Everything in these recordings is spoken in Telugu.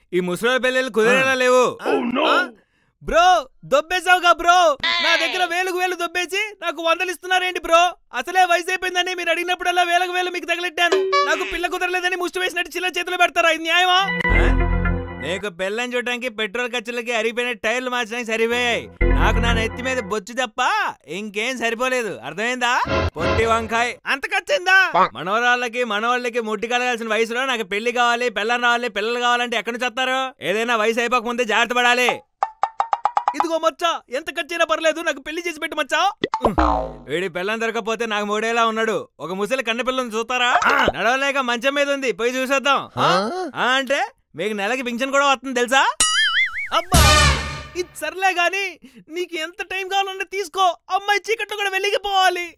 ఈ ముసలి పెళ్ళిళ్ళు కుదిరేలా లేవు ఆ? బ్రో దొబ్బేసావుగా బ్రో నా దగ్గర వేలకు వేలు దొబ్బేసి నాకు వందలు ఇస్తున్నారేంటి బ్రో అసలే వయసు అయిపోయిందని మీరు అడిగినప్పుడల్లా వేలకు వేలు మీకు తగిలెట్టాను నాకు పిల్ల కుదరలేదని ముష్టి వేసినట్టు చిల్ల చేతులు పెడతారా ఇది న్యాయమా నీకు పెళ్ళని చూడడానికి పెట్రోల్ ఖర్చులకి అరిగిపోయిన టైర్లు మార్చడానికి సరిపోయాయి నాకు నా నెత్తి మీద బొచ్చు తప్ప ఇంకేం సరిపోలేదు అర్థమైందా పొట్టి వంకాయ్ అంత ఖర్చయిందా మనవరాళ్ళకి మనవాళ్ళకి ముట్టి కలగాల్సిన వయసులో నాకు పెళ్లి కావాలి పిల్లలు రావాలి పిల్లలు కావాలంటే ఎక్కడి నుంచి వస్తారు ఏదైనా వయసు అయిపోక ముందే జాగ్రత్త పడాలి ఇదిగో మచ్చా ఎంత ఖర్చైనా పర్లేదు నాకు పెళ్లి చేసి పెట్టు మచ్చా వీడి పిల్లని దొరకపోతే నాకు మూడేలా ఉన్నాడు ఒక ముసలి కన్న పిల్లని చూస్తారా నడవలేక మంచం మీద ఉంది పోయి చూసేద్దాం ఆ? ఆ అంటే మీకు నెలకి పింఛన్ కూడా వస్తుంది తెలుసా అబ్బా ఇది సర్లే గాని నీకు ఎంత టైం కావాలంటే తీసుకో అమ్మాయి చీకట్లో కూడా వెళ్ళిపోవాలి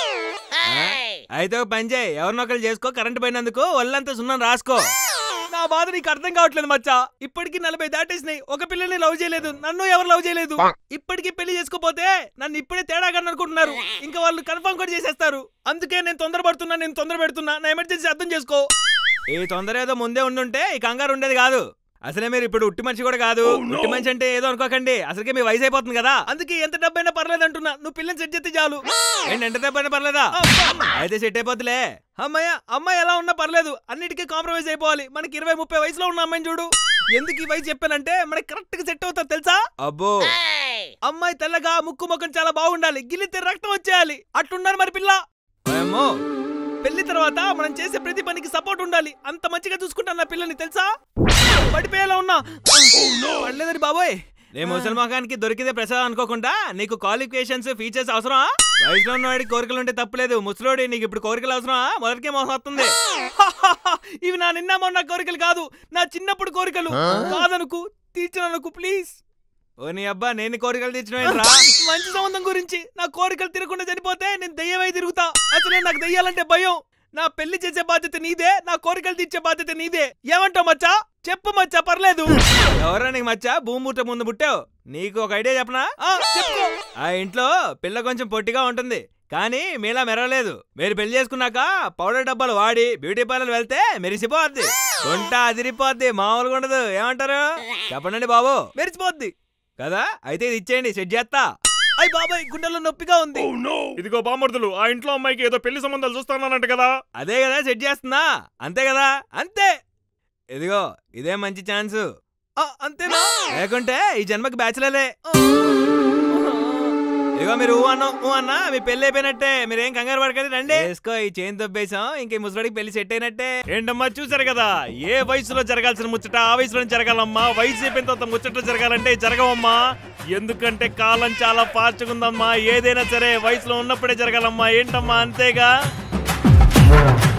అయితే ఒక పని చేయి ఎవరినొకరు చేసుకో కరెంట్ పోయినందుకు ఒళ్ళంతా సున్నం రాసుకో నా బాధ నీకు అర్థం కావట్లేదు మచ్చా ఇప్పటికి నలభై దాటేసినాయి ఒక పిల్లని లవ్ చేయలేదు నన్ను ఎవరు లవ్ చేయలేదు ఇప్పటికి పెళ్లి చేసుకోపోతే నన్ను ఇప్పుడే తేడాగా అనుకుంటున్నారు ఇంకా వాళ్ళు కన్ఫర్మ్ కూడా చేసేస్తారు అందుకే నేను తొందరపడుతున్నా నేను తొందర పెడుతున్నా నా ఎమర్జెన్సీ అర్థం చేసుకో ఈ తొందర ఏదో ముందే ఉండుంటే ఈ కంగారు ఉండేది కాదు అసలే మీరు ఇప్పుడు ఉట్టి మనిషి కూడా కాదు ఉట్టి మనిషి అంటే ఏదో అనుకోకండి అసలుకే మీ వయసు అయిపోతుంది కదా అందుకే ఎంత డబ్బైనా పర్లేదు అంటున్నా నువ్వు పిల్లని సెట్ చేస్తే చాలు ఏంటి ఎంత డబ్బైనా పర్లేదా అయితే సెట్ అయిపోతులే అమ్మాయ అమ్మాయి ఎలా ఉన్నా పర్లేదు అన్నిటికీ కాంప్రమైజ్ అయిపోవాలి మనకి ఇరవై ముప్పై వయసులో ఉన్న అమ్మాయిని చూడు ఎందుకు ఈ వయసు చెప్పానంటే మనకి కరెక్ట్ గా సెట్ అవుతుంది తెలుసా అబ్బో అమ్మాయి తెల్లగా ముక్కు ముఖం చాలా బాగుండాలి గిల్లితే రక్తం వచ్చేయాలి అట్లున్నారు మరి పిల్ల ఏమో పెళ్లి తర్వాత మనం చేసే ప్రతి పనికి సపోర్ట్ ఉండాలి అంత మంచిగా చూసుకుంటాను నా పిల్లని తెలుసా పడిపోయేలా ఉన్నా పడలేదని బాబోయ్ నే ముసలి మొఖానికి దొరికితే ప్రసాదం అనుకోకుండా నీకు క్వాలిఫికేషన్స్ ఫీచర్స్ అవసరమా వయసులో ఉన్నవాడికి కోరికలు ఉంటే తప్పలేదు ముసలోడి నీకు ఇప్పుడు కోరికలు అవసరమా మొదటికే మోసం వస్తుంది ఇవి నా నిన్న మొన్న కోరికలు కాదు నా చిన్నప్పుడు కోరికలు కాదనుకు తీర్చననుకు ప్లీజ్ ఓ నీ అబ్బా నేను కోరికలు తీర్చడం మంచి సంబంధం గురించి నా కోరికలు తిరగకుండా చనిపోతే నేను దెయ్యమై తిరుగుతా అసలే నాకు దెయ్యాలంటే భయం నా పెళ్లి చేసే బాధ్యత నీదే నా కోరికలు తీర్చే బాధ్యత నీదే ఏమంటావు మచ్చా చెప్పు మచ్చా పర్లేదు ఎవరా నీకు మచ్చా భూమి ముట్ట ముందు పుట్టావు నీకు ఒక ఐడియా చెప్పనా ఆ, చెప్పుకో ఆ ఇంట్లో పిల్ల కొంచెం పొట్టిగా ఉంటుంది కానీ మీలా మెరవలేదు మీరు పెళ్లి చేసుకున్నాక పౌడర్ డబ్బాలు వాడి బ్యూటీ పార్లర్ వెళ్తే మెరిసిపోద్ది గుంట అదిరిపోద్ది మామూలుగా ఉండదు ఏమంటారు చెప్పండి బాబు మెరిసిపోద్ది కదా అయితే ఇది ఇచ్చేయండి సెట్ చేస్తా అయ్యి బాబాయ్ గుండెల్లో నొప్పిగా ఉంది ఇదిగో బామర్దులు ఆ ఇంట్లో అమ్మాయికి ఏదో పెళ్లి సంబంధాలు చూస్తానంట కదా అదే కదా సెట్ చేస్తున్నా అంతే కదా అంతే ఇదిగో ఇదే మంచి ఛాన్స్ అంతేనా లేకుంటే ఈ జన్మకి బ్యాచులర్లే ఇదిగో మీరు ఊ అన్నా ఊ అన్నా మీ పెళ్లి అయిపోయినట్టే మీరేం కంగారు పడకండి రండి వేసుకో ఈ చైన్ దొబ్బేసాం ఇంక ఈ ముసలిడికి పెళ్లి సెట్ అయినట్టే ఏంటమ్మా చూసారు కదా ఏ వయసులో జరగాల్సిన ముచ్చట ఆ వయసులో జరగాలమ్మా వయసు అయిపోయిన తర్వాత ముచ్చట జరగాలంటే జరగవమ్మా ఎందుకంటే కాలం చాలా ఫాస్ట్ ఉందమ్మా ఏదైనా సరే వయసులో ఉన్నప్పుడే జరగాలమ్మా ఏంటమ్మా అంతేగా